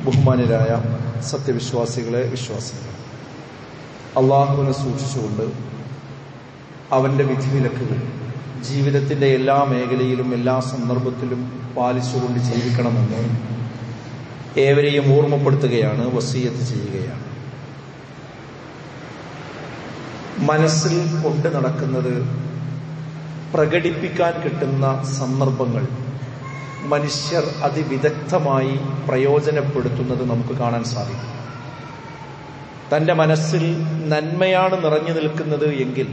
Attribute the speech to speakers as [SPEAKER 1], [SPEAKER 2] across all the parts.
[SPEAKER 1] ബഹുമാനരായ സത്യവിശ്വാസികളെ വിശ്വാസികളെ അള്ളാഹുവിനെ സൂക്ഷിച്ചുകൊണ്ട് അവന്റെ വിധിവിലക്കുകൾ ജീവിതത്തിന്റെ എല്ലാ മേഖലയിലും എല്ലാ സന്ദർഭത്തിലും പാലിച്ചുകൊണ്ട് ജീവിക്കണമെന്ന് ഏവരെയും ഓർമ്മപ്പെടുത്തുകയാണ് വസീയത്ത് ചെയ്യുകയാണ് മനസ്സിൽ കൊണ്ട് നടക്കുന്നത് പ്രകടിപ്പിക്കാൻ കിട്ടുന്ന സന്ദർഭങ്ങൾ മനുഷ്യർ അതിവിദഗ്ധമായി പ്രയോജനപ്പെടുത്തുന്നത് നമുക്ക് കാണാൻ സാധിക്കും തന്റെ മനസ്സിൽ നന്മയാണ് നിറഞ്ഞു നിൽക്കുന്നത് എങ്കിൽ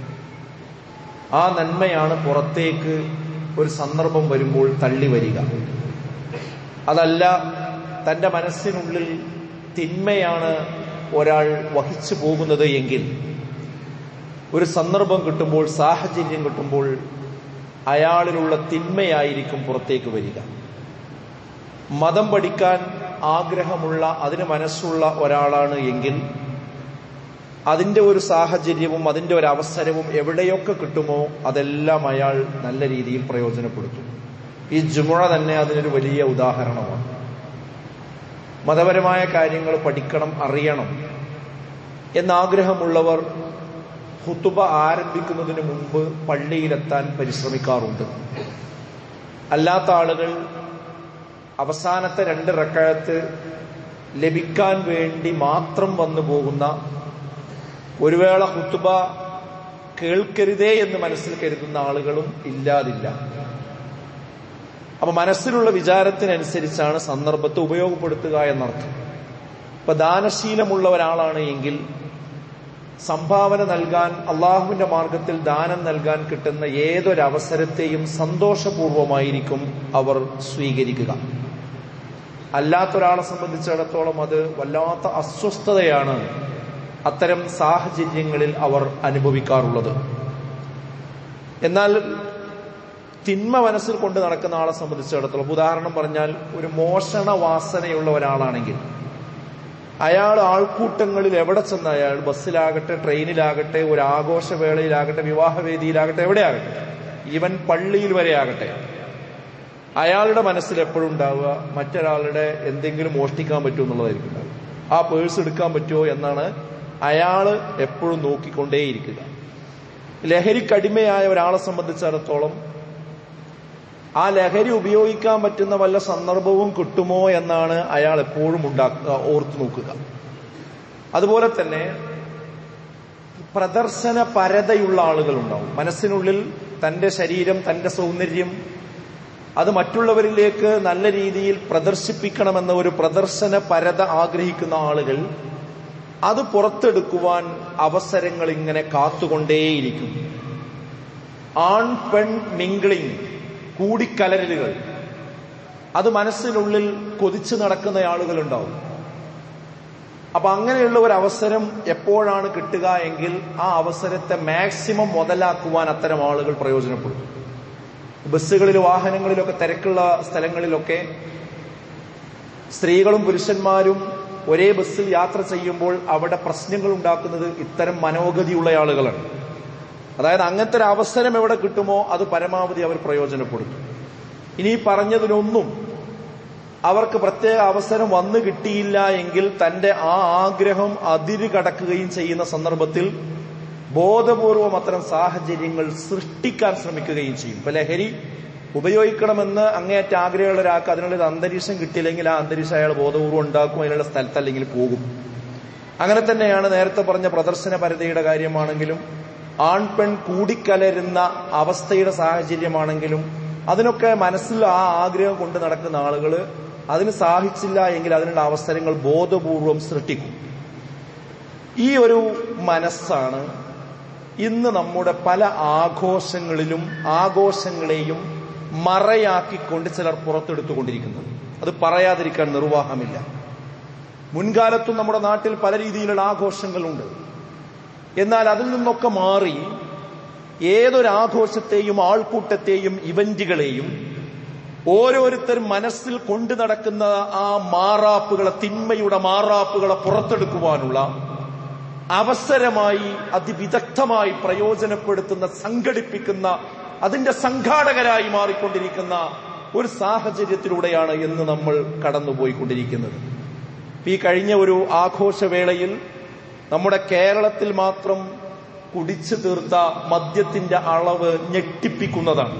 [SPEAKER 1] ആ നന്മയാണ് പുറത്തേക്ക് ഒരു സന്ദർഭം വരുമ്പോൾ തള്ളി വരിക അതല്ല തന്റെ മനസ്സിനുള്ളിൽ തിന്മയാണ് ഒരാൾ വഹിച്ചു പോകുന്നത് എങ്കിൽ ഒരു സന്ദർഭം കിട്ടുമ്പോൾ സാഹചര്യം കിട്ടുമ്പോൾ അയാളിലുള്ള തിന്മയായിരിക്കും പുറത്തേക്ക് വരിക മതം പഠിക്കാൻ ആഗ്രഹമുള്ള അതിന് മനസ്സുള്ള ഒരാളാണ് എങ്കിൽ അതിന്റെ ഒരു സാഹചര്യവും അതിന്റെ ഒരു അവസരവും എവിടെയൊക്കെ കിട്ടുമോ അതെല്ലാം അയാൾ നല്ല രീതിയിൽ പ്രയോജനപ്പെടുത്തും ഈ ജുമുഴ തന്നെ അതിനൊരു വലിയ ഉദാഹരണമാണ് മതപരമായ കാര്യങ്ങൾ പഠിക്കണം അറിയണം എന്നാഗ്രഹമുള്ളവർ ഹുത്തുബ ആരംഭിക്കുന്നതിന് മുമ്പ് പള്ളിയിലെത്താൻ പരിശ്രമിക്കാറുണ്ട് അല്ലാത്ത ആളുകൾ അവസാനത്തെ രണ്ട് റക്കഴത്ത് ലഭിക്കാൻ വേണ്ടി മാത്രം വന്നു പോകുന്ന ഒരു വേള ഹുത്തുബ കേൾക്കരുതേ എന്ന് മനസ്സിൽ കരുതുന്ന ആളുകളും ഇല്ലാതില്ല അപ്പൊ മനസ്സിലുള്ള വിചാരത്തിനനുസരിച്ചാണ് സന്ദർഭത്തെ ഉപയോഗപ്പെടുത്തുക എന്നർത്ഥം ഇപ്പൊ ദാനശീലമുള്ള ഒരാളാണ് എങ്കിൽ സംഭാവന നൽകാൻ അള്ളാഹുവിന്റെ മാർഗത്തിൽ ദാനം നൽകാൻ കിട്ടുന്ന ഏതൊരവസരത്തെയും സന്തോഷപൂർവമായിരിക്കും അവർ സ്വീകരിക്കുക അല്ലാത്തൊരാളെ സംബന്ധിച്ചിടത്തോളം അത് വല്ലാത്ത അസ്വസ്ഥതയാണ് അത്തരം സാഹചര്യങ്ങളിൽ അവർ അനുഭവിക്കാറുള്ളത് എന്നാൽ തിന്മ മനസ്സിൽ കൊണ്ട് നടക്കുന്ന ആളെ സംബന്ധിച്ചിടത്തോളം ഉദാഹരണം പറഞ്ഞാൽ ഒരു മോഷണ വാസനയുള്ള ഒരാളാണെങ്കിൽ അയാൾ ആൾക്കൂട്ടങ്ങളിൽ എവിടെ ചെന്ന് അയാൾ ബസ്സിലാകട്ടെ ട്രെയിനിലാകട്ടെ ഒരു ആഘോഷവേളയിലാകട്ടെ വിവാഹവേദിയിലാകട്ടെ എവിടെയാകട്ടെ ഈവൻ പള്ളിയിൽ വരെ ആകട്ടെ അയാളുടെ മനസ്സിൽ എപ്പോഴും ഉണ്ടാവുക മറ്റൊരാളുടെ എന്തെങ്കിലും മോഷ്ടിക്കാൻ പറ്റുമോ എന്നുള്ളതായിരിക്കും ഉണ്ടാവുക ആ പേഴ്സ് എടുക്കാൻ പറ്റുമോ എന്നാണ് അയാള് എപ്പോഴും നോക്കിക്കൊണ്ടേയിരിക്കുക ലഹരിക്കടിമയായ ഒരാളെ സംബന്ധിച്ചിടത്തോളം ആ ലഹരി ഉപയോഗിക്കാൻ പറ്റുന്ന വല്ല സന്ദർഭവും കിട്ടുമോ എന്നാണ് അയാൾ എപ്പോഴും ഉണ്ടാക്കുക ഓർത്തു നോക്കുക അതുപോലെ തന്നെ പ്രദർശന പരതയുള്ള ആളുകളുണ്ടാവും മനസ്സിനുള്ളിൽ തന്റെ ശരീരം തന്റെ സൗന്ദര്യം അത് മറ്റുള്ളവരിലേക്ക് നല്ല രീതിയിൽ പ്രദർശിപ്പിക്കണമെന്ന ഒരു പ്രദർശന പരത ആഗ്രഹിക്കുന്ന ആളുകൾ അത് പുറത്തെടുക്കുവാൻ അവസരങ്ങൾ ഇങ്ങനെ കാത്തുകൊണ്ടേയിരിക്കും ആൺ പെൺ മിംഗ്ലിംഗ് കൂടിക്കലരലുകൾ അത് മനസ്സിനുള്ളിൽ കൊതിച്ചു നടക്കുന്ന ആളുകളുണ്ടാവും അപ്പൊ അങ്ങനെയുള്ള ഒരു അവസരം എപ്പോഴാണ് കിട്ടുക എങ്കിൽ ആ അവസരത്തെ മാക്സിമം മുതലാക്കുവാൻ അത്തരം ആളുകൾ പ്രയോജനപ്പെടും ബസ്സുകളിൽ വാഹനങ്ങളിലൊക്കെ തിരക്കുള്ള സ്ഥലങ്ങളിലൊക്കെ സ്ത്രീകളും പുരുഷന്മാരും ഒരേ ബസ്സിൽ യാത്ര ചെയ്യുമ്പോൾ അവിടെ പ്രശ്നങ്ങൾ ഉണ്ടാക്കുന്നത് ഇത്തരം മനോഗതിയുള്ള ആളുകളാണ് അതായത് അങ്ങനത്തെ ഒരു അവസരം എവിടെ കിട്ടുമോ അത് പരമാവധി അവർ പ്രയോജനപ്പെടുത്തും ഇനി പറഞ്ഞതിനൊന്നും അവർക്ക് പ്രത്യേക അവസരം വന്നു കിട്ടിയില്ല എങ്കിൽ തന്റെ ആ ആഗ്രഹം അതിര് കടക്കുകയും ചെയ്യുന്ന സന്ദർഭത്തിൽ ബോധപൂർവം അത്തരം സാഹചര്യങ്ങൾ സൃഷ്ടിക്കാൻ ശ്രമിക്കുകയും ചെയ്യും ഇപ്പൊ ലഹരി ഉപയോഗിക്കണമെന്ന് അങ്ങേയറ്റ ആഗ്രഹമുള്ള ഒരാൾക്ക് അതിനുള്ളൊരു അന്തരീക്ഷം കിട്ടിയില്ലെങ്കിൽ ആ അന്തരീക്ഷം അയാൾ ബോധപൂർവ്വം ഉണ്ടാക്കും അതിനുള്ള സ്ഥലത്തല്ലെങ്കിൽ പോകും അങ്ങനെ തന്നെയാണ് നേരത്തെ പറഞ്ഞ പ്രദർശന പരതയുടെ കാര്യമാണെങ്കിലും ആൺ പെൺ കൂടിക്കലരുന്ന അവസ്ഥയുടെ സാഹചര്യമാണെങ്കിലും അതിനൊക്കെ മനസ്സിൽ ആ ആഗ്രഹം കൊണ്ട് നടക്കുന്ന ആളുകൾ അതിന് സാധിച്ചില്ല എങ്കിൽ അതിനുള്ള അവസരങ്ങൾ ബോധപൂർവം സൃഷ്ടിക്കും ഈ ഒരു മനസ്സാണ് ഇന്ന് നമ്മുടെ പല ആഘോഷങ്ങളിലും ആഘോഷങ്ങളെയും മറയാക്കിക്കൊണ്ട് ചിലർ പുറത്തെടുത്തുകൊണ്ടിരിക്കുന്നത് അത് പറയാതിരിക്കാൻ നിർവാഹമില്ല മുൻകാലത്തും നമ്മുടെ നാട്ടിൽ പല രീതിയിലുള്ള ആഘോഷങ്ങളുണ്ട് എന്നാൽ അതിൽ നിന്നൊക്കെ മാറി ഏതൊരാഘോഷത്തെയും ആൾക്കൂട്ടത്തെയും ഇവന്റുകളെയും ഓരോരുത്തരും മനസ്സിൽ കൊണ്ടു നടക്കുന്ന ആ മാറാപ്പുകളെ തിന്മയുടെ മാറാപ്പുകളെ പുറത്തെടുക്കുവാനുള്ള അവസരമായി അതിവിദഗ്ധമായി പ്രയോജനപ്പെടുത്തുന്ന സംഘടിപ്പിക്കുന്ന അതിന്റെ സംഘാടകരായി മാറിക്കൊണ്ടിരിക്കുന്ന ഒരു സാഹചര്യത്തിലൂടെയാണ് ഇന്ന് നമ്മൾ കടന്നുപോയിക്കൊണ്ടിരിക്കുന്നത് ഈ കഴിഞ്ഞ ഒരു ആഘോഷവേളയിൽ നമ്മുടെ കേരളത്തിൽ മാത്രം കുടിച്ചു തീർത്ത മദ്യത്തിന്റെ അളവ് ഞെട്ടിപ്പിക്കുന്നതാണ്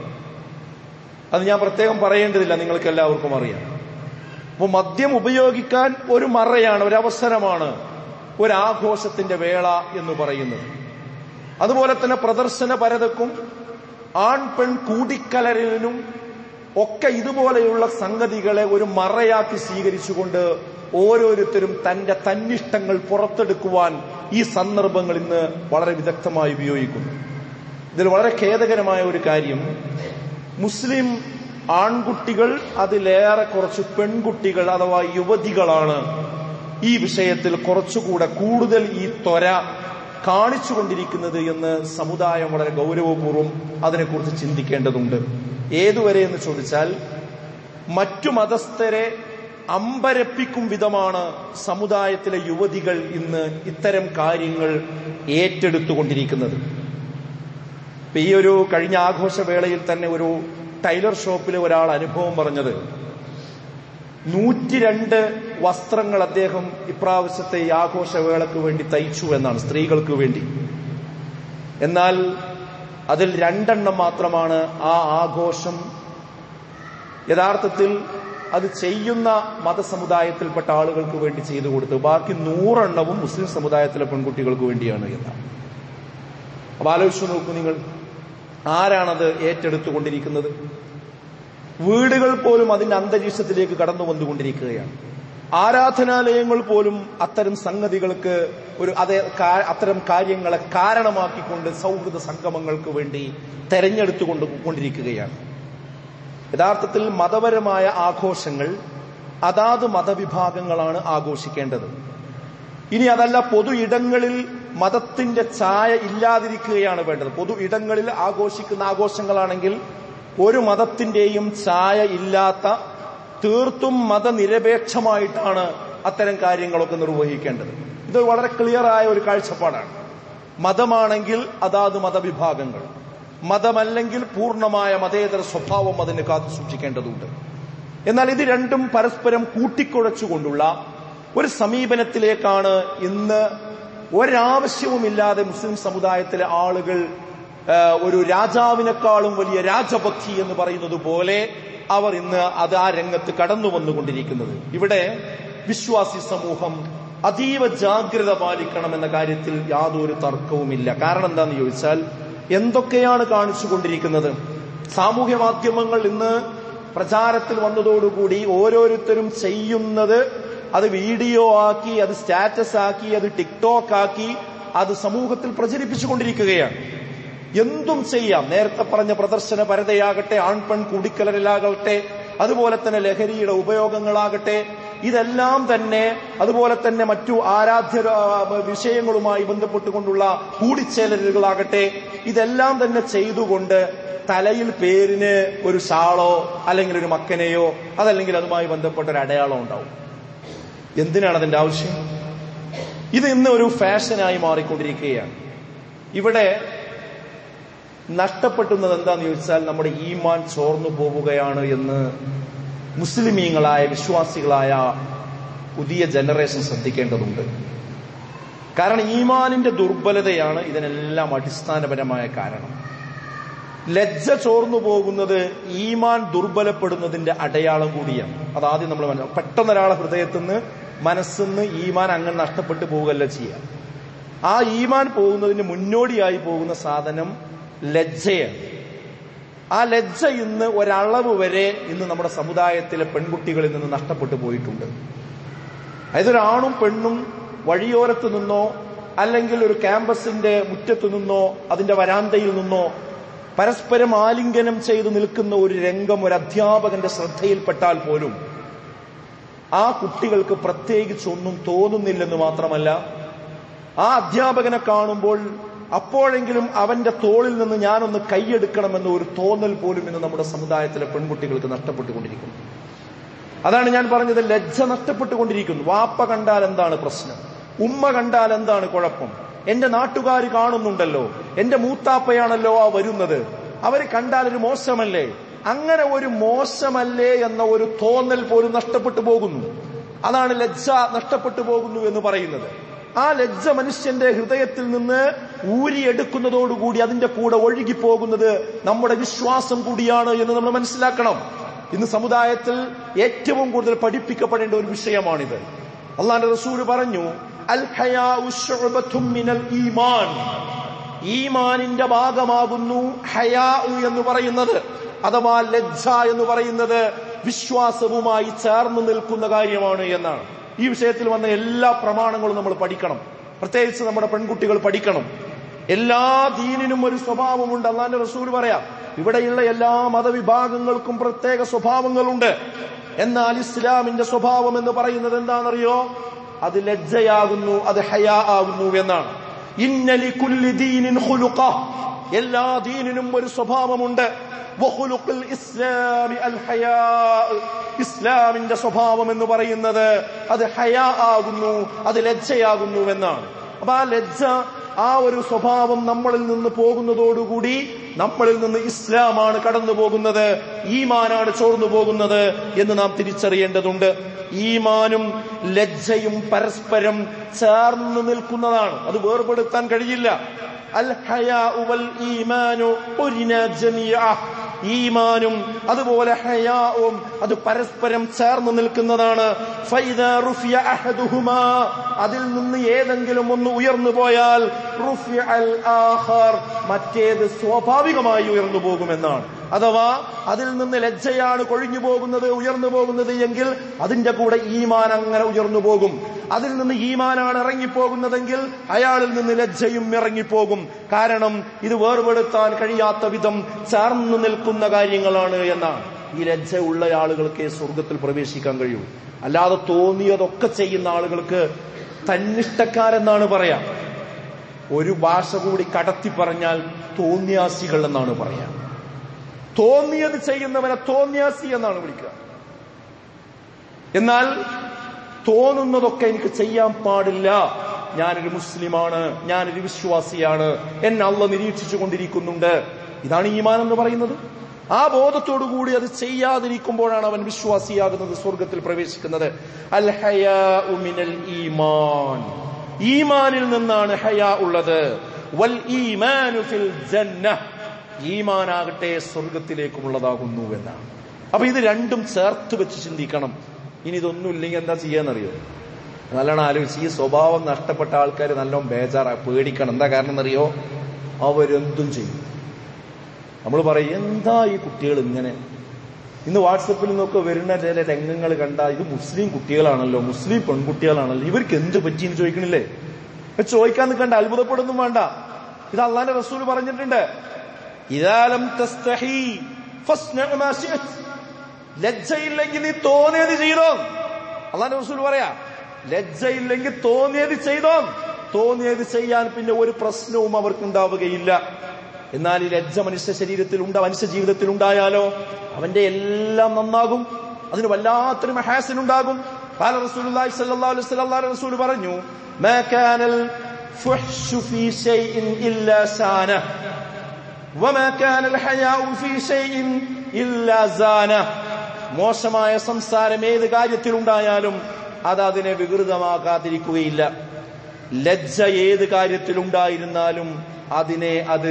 [SPEAKER 1] അത് ഞാൻ പ്രത്യേകം പറയേണ്ടതില്ല നിങ്ങൾക്ക് എല്ലാവർക്കും അറിയാം അപ്പോൾ മദ്യം ഉപയോഗിക്കാൻ ഒരു മറയാണ് ഒരു അവസരമാണ് ഒരു ആഘോഷത്തിന്റെ വേള എന്ന് പറയുന്നത് അതുപോലെ തന്നെ പ്രദർശന പരതക്കും ആൺ പെൺ കൂടിക്കലരലിനും ഒക്കെ ഇതുപോലെയുള്ള സംഗതികളെ ഒരു മറയാക്കി സ്വീകരിച്ചുകൊണ്ട് ഓരോരുത്തരും തന്റെ തന്നിഷ്ടങ്ങൾ പുറത്തെടുക്കുവാൻ ഈ സന്ദർഭങ്ങൾ ഇന്ന് വളരെ വിദഗ്ധമായി ഉപയോഗിക്കുന്നു ഇതിൽ വളരെ ഖേദകരമായ ഒരു കാര്യം മുസ്ലിം ആൺകുട്ടികൾ അതിലേറെ കുറച്ച് പെൺകുട്ടികൾ അഥവാ യുവതികളാണ് ഈ വിഷയത്തിൽ കുറച്ചുകൂടെ കൂടുതൽ ഈ ത്വര കാണിച്ചുകൊണ്ടിരിക്കുന്നത് എന്ന് സമുദായം വളരെ ഗൗരവപൂർവ്വം അതിനെക്കുറിച്ച് ചിന്തിക്കേണ്ടതുണ്ട് ഏതുവരെ എന്ന് ചോദിച്ചാൽ മറ്റു മതസ്ഥരെ അമ്പരപ്പിക്കും വിധമാണ് സമുദായത്തിലെ യുവതികൾ ഇന്ന് ഇത്തരം കാര്യങ്ങൾ ഏറ്റെടുത്തുകൊണ്ടിരിക്കുന്നത് ഇപ്പൊ ഈ ഒരു കഴിഞ്ഞ ആഘോഷവേളയിൽ തന്നെ ഒരു ടൈലർ ഷോപ്പിലെ ഒരാൾ അനുഭവം പറഞ്ഞത് നൂറ്റിരണ്ട് വസ്ത്രങ്ങൾ അദ്ദേഹം ഇപ്രാവശ്യത്തെ ഈ ആഘോഷവേളക്ക് വേണ്ടി തയ്ച്ചു എന്നാണ് സ്ത്രീകൾക്ക് വേണ്ടി എന്നാൽ അതിൽ രണ്ടെണ്ണം മാത്രമാണ് ആ ആഘോഷം യഥാർത്ഥത്തിൽ അത് ചെയ്യുന്ന മതസമുദായത്തിൽപ്പെട്ട ആളുകൾക്ക് വേണ്ടി ചെയ്തു കൊടുത്തു ബാക്കി നൂറെണ്ണവും മുസ്ലിം സമുദായത്തിലെ പെൺകുട്ടികൾക്ക് വേണ്ടിയാണ് എന്നാണ് അപ്പൊ ആലോചിച്ചു നോക്കൂ നിങ്ങൾ ആരാണത് ഏറ്റെടുത്തുകൊണ്ടിരിക്കുന്നത് വീടുകൾ പോലും അതിന്റെ അന്തരീക്ഷത്തിലേക്ക് കടന്നു വന്നുകൊണ്ടിരിക്കുകയാണ് ആരാധനാലയങ്ങൾ പോലും അത്തരം സംഗതികൾക്ക് ഒരു അതേ കാ- അത്തരം കാര്യങ്ങളെ കാരണമാക്കിക്കൊണ്ട് സൗഹൃദ സംഗമങ്ങൾക്ക് വേണ്ടി തെരഞ്ഞെടുത്തുകൊണ്ട് കൊണ്ടിരിക്കുകയാണ് യഥാർത്ഥത്തിൽ മതപരമായ ആഘോഷങ്ങൾ അതാത് മതവിഭാഗങ്ങളാണ് ആഘോഷിക്കേണ്ടത് ഇനി അതല്ല പൊതു ഇടങ്ങളിൽ മതത്തിന്റെ ഛായ ഇല്ലാതിരിക്കുകയാണ് വേണ്ടത് പൊതു ഇടങ്ങളിൽ ആഘോഷിക്കുന്ന ആഘോഷങ്ങളാണെങ്കിൽ ഒരു മതത്തിന്റെയും ഛായ ഇല്ലാത്ത തീർത്തും മതനിരപേക്ഷമായിട്ടാണ് അത്തരം കാര്യങ്ങളൊക്കെ നിർവഹിക്കേണ്ടത് ഇത് വളരെ ക്ലിയറായ ഒരു കാഴ്ചപ്പാടാണ് മതമാണെങ്കിൽ അതാത് മതവിഭാഗങ്ങൾ മതമല്ലെങ്കിൽ പൂർണ്ണമായ മതേതര സ്വഭാവം അതിന് കാത്തു സൂക്ഷിക്കേണ്ടതുണ്ട് എന്നാൽ ഇത് രണ്ടും പരസ്പരം കൂട്ടിക്കുഴച്ചുകൊണ്ടുള്ള ഒരു സമീപനത്തിലേക്കാണ് ഇന്ന് ഒരാവശ്യവുമില്ലാതെ മുസ്ലിം സമുദായത്തിലെ ആളുകൾ ആ, ഒരു രാജാവിനേക്കാളും വലിയ രാജഭക്തി എന്ന് പറയുന്നത് പോലെ അവർ ഇന്ന് അത് ആ രംഗത്ത് കടന്നു വന്നുകൊണ്ടിരിക്കുന്നത് ഇവിടെ വിശ്വാസി സമൂഹം അതീവ ജാഗ്രത പാലിക്കണം എന്ന കാര്യത്തിൽ യാതൊരു തർക്കവുമില്ല കാരണം എന്താണെന്ന് ചോദിച്ചാൽ എന്തൊക്കെയാണ് കാണിച്ചുകൊണ്ടിരിക്കുന്നത് സാമൂഹ്യ മാധ്യമങ്ങൾ ഇന്ന് പ്രചാരത്തിൽ വന്നതോടുകൂടി ഓരോരുത്തരും ചെയ്യുന്നത് അത് വീഡിയോ ആക്കി അത് സ്റ്റാറ്റസ് ആക്കി അത് ടിക്ടോക്ക് ആക്കി അത് സമൂഹത്തിൽ പ്രചരിപ്പിച്ചുകൊണ്ടിരിക്കുകയാണ് എന്തും ചെയ്യാം നേരത്തെ പറഞ്ഞ പ്രദർശന പരതയാകട്ടെ ആൺപെൺ കൂടിക്കലരിലാകട്ടെ അതുപോലെ തന്നെ ലഹരിയുടെ ഉപയോഗങ്ങളാകട്ടെ ഇതെല്ലാം തന്നെ അതുപോലെ തന്നെ മറ്റു ആരാധ്യ ആ, വിഷയങ്ങളുമായി ബന്ധപ്പെട്ടുകൊണ്ടുള്ള കൂടിച്ചേരലുകളാകട്ടെ ഇതെല്ലാം തന്നെ ചെയ്തുകൊണ്ട് തലയിൽ പേരിന് ഒരു ഷാളോ അല്ലെങ്കിൽ ഒരു മക്കനെയോ അതല്ലെങ്കിൽ അതുമായി ബന്ധപ്പെട്ട ഒരു അടയാളം ഉണ്ടാവും എന്തിനാണ് അതിന്റെ ആവശ്യം ഇത് ഇന്ന് ഒരു ഫാഷനായി മാറിക്കൊണ്ടിരിക്കുകയാണ് ഇവിടെ നഷ്ടപ്പെട്ടുന്നത് എന്താന്ന് ചോദിച്ചാൽ നമ്മുടെ ഈമാൻ ചോർന്നു പോവുകയാണ് എന്ന് മുസ്ലിമീങ്ങളായ വിശ്വാസികളായ പുതിയ ജനറേഷൻ ശ്രദ്ധിക്കേണ്ടതുണ്ട് കാരണം ഈമാനിന്റെ ദുർബലതയാണ് ഇതിനെല്ലാം അടിസ്ഥാനപരമായ കാരണം ലജ്ജ ചോർന്നു പോകുന്നത് ഈമാൻ ദുർബലപ്പെടുന്നതിന്റെ അടയാളം കൂടിയാണ് അത് ആദ്യം നമ്മൾ മനസ്സിലാക്കും പെട്ടെന്ന് ഒരാളെ ഹൃദയത്തിൽ നിന്ന് മനസ്സിന്ന് ഈമാൻ അങ്ങനെ നഷ്ടപ്പെട്ടു പോവുകയല്ല ചെയ്യുക ആ ഈമാൻ പോകുന്നതിന് മുന്നോടിയായി പോകുന്ന സാധനം ലജ്ജയാണ് ആ ലജ്ജ ഇന്ന് ഒരളവ് വരെ ഇന്ന് നമ്മുടെ സമുദായത്തിലെ പെൺകുട്ടികളിൽ നിന്ന് നഷ്ടപ്പെട്ടു പോയിട്ടുണ്ട് അതായത് ഒരു ആണും പെണ്ണും വഴിയോരത്ത് നിന്നോ അല്ലെങ്കിൽ ഒരു ക്യാമ്പസിന്റെ മുറ്റത്ത് നിന്നോ അതിന്റെ വരാന്തയിൽ നിന്നോ പരസ്പരം ആലിംഗനം ചെയ്തു നിൽക്കുന്ന ഒരു രംഗം ഒരു അധ്യാപകന്റെ ശ്രദ്ധയിൽപ്പെട്ടാൽ പോലും ആ കുട്ടികൾക്ക് പ്രത്യേകിച്ച് ഒന്നും തോന്നുന്നില്ലെന്ന് മാത്രമല്ല ആ അധ്യാപകനെ കാണുമ്പോൾ അപ്പോഴെങ്കിലും അവന്റെ തോളിൽ നിന്ന് ഞാനൊന്ന് കൈയെടുക്കണമെന്ന ഒരു തോന്നൽ പോലും ഇന്ന് നമ്മുടെ സമുദായത്തിലെ പെൺകുട്ടികൾക്ക് നഷ്ടപ്പെട്ടുകൊണ്ടിരിക്കുന്നു അതാണ് ഞാൻ പറഞ്ഞത് ലജ്ജ നഷ്ടപ്പെട്ടുകൊണ്ടിരിക്കുന്നു വാപ്പ കണ്ടാൽ എന്താണ് പ്രശ്നം ഉമ്മ കണ്ടാൽ എന്താണ് കുഴപ്പം എന്റെ നാട്ടുകാർ കാണുന്നുണ്ടല്ലോ എന്റെ മൂത്താപ്പയാണല്ലോ ആ വരുന്നത് അവര് കണ്ടാൽ ഒരു മോശമല്ലേ അങ്ങനെ ഒരു മോശമല്ലേ എന്ന ഒരു തോന്നൽ പോലും നഷ്ടപ്പെട്ടു പോകുന്നു അതാണ് ലജ്ജ നഷ്ടപ്പെട്ടു പോകുന്നു എന്ന് പറയുന്നത് ആ ലജ്ജ മനുഷ്യന്റെ ഹൃദയത്തിൽ നിന്ന് ഊരിയെടുക്കുന്നതോടുകൂടി അതിന്റെ കൂടെ ഒഴുകിപ്പോകുന്നത് നമ്മുടെ വിശ്വാസം കൂടിയാണ് എന്ന് നമ്മൾ മനസ്സിലാക്കണം ഇന്ന് സമുദായത്തിൽ ഏറ്റവും കൂടുതൽ പഠിപ്പിക്കപ്പെടേണ്ട ഒരു വിഷയമാണിത് അള്ളാന്റെ റസൂല് പറഞ്ഞു അൽ ഹയാഉ ശുഅബത്തും മിനൽ ഈമാൻ ഈമാനിന്റെ ഭാഗമാകുന്നു ഹയാ എന്ന് പറയുന്നത് അഥവാ ലജ്ജ എന്ന് പറയുന്നത് വിശ്വാസവുമായി ചേർന്ന് നിൽക്കുന്ന കാര്യമാണ് എന്നാണ് ഈ വിഷയത്തിൽ വന്ന എല്ലാ പ്രമാണങ്ങളും നമ്മൾ പഠിക്കണം പ്രത്യേകിച്ച് നമ്മുടെ പെൺകുട്ടികൾ പഠിക്കണം എല്ലാ ദീനിനും ഒരു സ്വഭാവമുണ്ട് അള്ളാന്റെ റസൂൽ പറയാം ഇവിടെയുള്ള എല്ലാ മതവിഭാഗങ്ങൾക്കും പ്രത്യേക സ്വഭാവങ്ങളുണ്ട് എന്നാൽ ഇസ്ലാമിന്റെ സ്വഭാവം എന്ന് പറയുന്നത് എന്താണെന്നറിയോ അത് ലജ്ജയാകുന്നു അത് ഹയാ ആകുന്നു എന്നാണ് ഇന്നലി കുല്ലി ദീനിൻ ഖുലുഖ എല്ലാ ദീനിനും ഒരു സ്വഭാവമുണ്ട് വഖുലുഖുൽ ഇസ്ലാമി അൽ ഹയാ ഇസ്ലാമിന്റെ സ്വഭാവം എന്ന് പറയുന്നത് അത് ഹയാ ആകുന്നു അത് ലജ്ജയാകുന്നു എന്നാണ് അപ്പൊ ആ ലജ്ജ ആ ഒരു സ്വഭാവം നമ്മളിൽ നിന്ന് പോകുന്നതോടുകൂടി നമ്മളിൽ നിന്ന് ഇസ്ലാമാണ് കടന്നു പോകുന്നത് ഈമാനാണ് ചോർന്നു പോകുന്നത് എന്ന് നാം തിരിച്ചറിയേണ്ടതുണ്ട് ഈമാനും ലജ്ജയും പരസ്പരം ചേർന്ന് നിൽക്കുന്നതാണ് അത് വേർപെടുത്താൻ കഴിയില്ല അൽ ഹയാ വൽ ഈമാനു ഉരിന ജമീഅ ഈമാനും അതുപോലെ ഹയാവും അത് പരസ്പരം ചേർന്ന് നിൽക്കുന്നതാണ് ഫൈദ റുഫിയ അഹദുഹുമാ അതിൽ നിന്ന് ഏതെങ്കിലും ഒന്ന് ഉയർന്നു പോയാൽ റുഫിയ അൽ ആഖർ മറ്റേത് സ്വാഭാവികമായി ഉയർന്നു പോകുമെന്നാണ് അഥവാ അതിൽ നിന്ന് ലജ്ജയാണ് കൊഴിഞ്ഞു പോകുന്നത് ഉയർന്നു പോകുന്നത് എങ്കിൽ അതിന്റെ കൂടെ ഈമാൻ അങ്ങനെ ഉയർന്നു പോകും അതിൽ നിന്ന് ഈമാനാണ് ഇറങ്ങിപ്പോകുന്നതെങ്കിൽ അയാളിൽ നിന്ന് ലജ്ജയും ഇറങ്ങിപ്പോകും കാരണം ഇത് വേർപെടുത്താൻ കഴിയാത്ത വിധം ചേർന്ന് നിൽക്കുന്ന കാര്യങ്ങളാണ് എന്നാണ് ഈ ലജ്ജ ഉള്ള ആളുകൾക്ക് സ്വർഗത്തിൽ പ്രവേശിക്കാൻ കഴിയൂ അല്ലാതെ തോന്നിയതൊക്കെ ചെയ്യുന്ന ആളുകൾക്ക് തന്നിഷ്ടക്കാരെന്നാണ് പറയാം ഒരു ഭാഷ കൂടി കടത്തി പറഞ്ഞാൽ തോന്നിയാസികൾ എന്നാണ് പറയാം തോന്നിയത് ചെയ്യുന്നവനെ തോന്നിയാസി എന്നാണ് വിളിക്കുക എന്നാൽ തോന്നുന്നതൊക്കെ എനിക്ക് ചെയ്യാൻ പാടില്ല ഞാനൊരു മുസ്ലിമാണ് ഞാനൊരു വിശ്വാസിയാണ് എന്നെ അള്ള നിരീക്ഷിച്ചു കൊണ്ടിരിക്കുന്നുണ്ട് ഇതാണ് ഈമാൻ എന്ന് പറയുന്നത് ആ ബോധത്തോടു കൂടി അത് ചെയ്യാതിരിക്കുമ്പോഴാണ് അവൻ വിശ്വാസിയാകുന്നത് സ്വർഗത്തിൽ പ്രവേശിക്കുന്നത് അൽ ഹയാഉ മിനൽ ഈമാൻ ഈമാനിൽ നിന്നാണ് ഹയാ ഉള്ളത് വൽ ഈമാനു ഫിൽ ജന്നഹ് ഈമാനാകട്ടെ സ്വർഗത്തിലേക്കുമുള്ളതാകുന്നു എന്നാണ് അപ്പൊ ഇത് രണ്ടും ചേർത്ത് വെച്ച് ചിന്തിക്കണം ഇനി ഇതൊന്നും ഇല്ലെങ്കിൽ എന്താ ചെയ്യാന്നറിയോ നല്ലോണം ആലോചിച്ച് ഈ സ്വഭാവം നഷ്ടപ്പെട്ട ആൾക്കാർ നല്ലോണം ബേജാറാ പേടിക്കണം എന്താ കാരണം എന്നറിയോ അവരെന്തും ചെയ്യും നമ്മൾ പറയും എന്താ ഈ കുട്ടികൾ ഇങ്ങനെ ഇന്ന് വാട്സപ്പിൽ നിന്നൊക്കെ വരുന്ന ചില രംഗങ്ങൾ കണ്ട ഇത് മുസ്ലിം കുട്ടികളാണല്ലോ മുസ്ലിം പെൺകുട്ടികളാണല്ലോ ഇവർക്ക് എന്ത് പറ്റിയെന്ന് ചോദിക്കണില്ലേ ഇപ്പൊ ചോദിക്കാൻ നിൽക്കണ്ട അത്ഭുതപ്പെടുന്നും വേണ്ട ഇത് അള്ളാന്റെ റസൂൽ പറഞ്ഞിട്ടുണ്ട് ഇതാലം തസ്തഹി ഫസ്ന മാ ശിഅ്ത്. ലജ്ജയില്ലെങ്കിൽ നീ തോന്നിയത് ചെയ്തോ അള്ളാന്റെ റസൂൽ പറയാ ലജ്ജയില്ലെങ്കിൽ തോന്നിയത് ചെയ്തോ തോന്നിയത് ചെയ്യാൻ പിന്നെ ഒരു പ്രശ്നവും അവർക്ക് ഉണ്ടാവുകയില്ല എന്നാൽ ഈ ലജ്ജ മനുഷ്യ ശരീരത്തിൽ ഉണ്ടാ മനുഷ്യ ജീവിതത്തിൽ ഉണ്ടായാലോ അവന്റെ എല്ലാം നന്നാകും അതിന് വല്ലാത്തൊരു മഹാസിൻ ഉണ്ടാകും قال رسول الله صلى الله عليه وسلم الله رسول പറഞ്ഞു ما كان الفحش في شيء إلا شانه وما كان الحياء في شيء إلا زانه മോശമായ സംസാരം ഏത് കാര്യത്തിലുണ്ടായാലും അത് അതിനെ വികൃതമാക്കാതിരിക്കുകയില്ല ലജ്ജ ഏത് കാര്യത്തിലുണ്ടായിരുന്നാലും അതിനെ അത്